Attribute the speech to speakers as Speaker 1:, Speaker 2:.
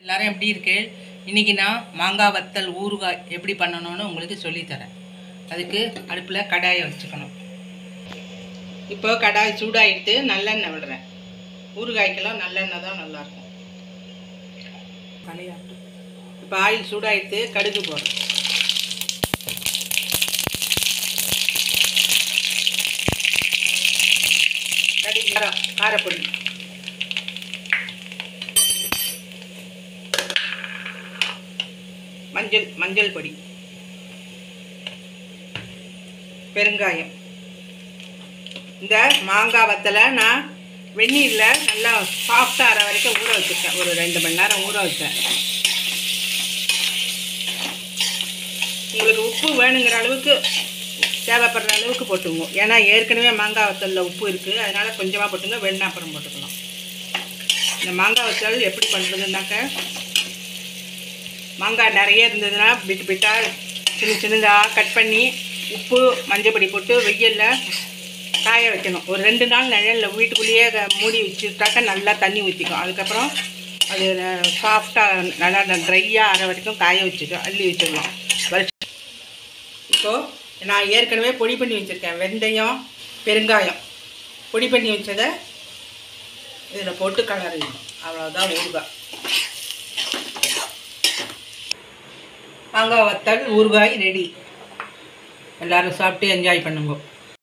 Speaker 1: எல்லாரும் எப்படி இருக்கு இன்னைக்கு நான் மாங்காய் வத்தல் ஊறுகாய் எப்படி பண்ணணும்னு உங்களுக்கு சொல்லித்தரேன் அதுக்கு அடுப்பில் கடாயை வச்சுக்கணும் இப்போ கடாய் சூடாகிட்டு நல்லெண்ணெய் விடுறேன் ஊறுகாய்க்கெல்லாம் நல்லெண்ணெய் தான் நல்லாயிருக்கும் கலையாட்டு இப்போ ஆயில் சூடாகிட்டு கடுகு போடுறேன் கடுகு காரம் காரப்பொடி மஞ்சள் மஞ்சள் பொடி பெருங்காயம் இந்த மாங்காய் வத்தலை நான் வெந்நீரில் நல்லா சாஃப்டாக ஆற வரைக்கும் ஊற வச்சுருக்கேன் ஒரு ரெண்டு மணி நேரம் ஊற வச்சேன் உங்களுக்கு உப்பு வேணுங்கிற அளவுக்கு தேவைப்படுற அளவுக்கு போட்டுங்க ஏன்னா ஏற்கனவே மாங்காய் வத்தலில் உப்பு இருக்குது அதனால் கொஞ்சமாக போட்டுங்க வேணா அப்புறம் போட்டுக்கலாம் இந்த மாங்காய் வத்தல் எப்படி பண்ணுறதுனாக்க மாங்காய் நிறைய இருந்ததுன்னா பிட்டு பிட்டாக சின்ன சின்னதாக கட் பண்ணி உப்பு மஞ்சப்பொடி போட்டு வெயிலில் காய வைக்கணும் ஒரு ரெண்டு நாள் நிழலில் வீட்டுக்குள்ளேயே க- மூடி வச்சுட்டாக்க நல்லா தண்ணி ஊற்றிக்கும் அதுக்கப்புறம் அது சாஃப்டாக நல்லா ட்ரையாக ஆற வரைக்கும் காய வச்சுக்க அள்ளி வச்சிடலாம் வச்சு இப்போது நான் ஏற்கனவே பொடி பண்ணி வச்சுருக்கேன் வெந்தயம் பெருங்காயம் பொடி பண்ணி வச்சதை இதில் போட்டு கலரிடணும் அவ்வளோதான் ஊறுகாய் மாங்காய் வத்தல் ஊறுகாய் ரெடி எல்லாரும் சாப்பிட்டு என்ஜாய் பண்ணுங்க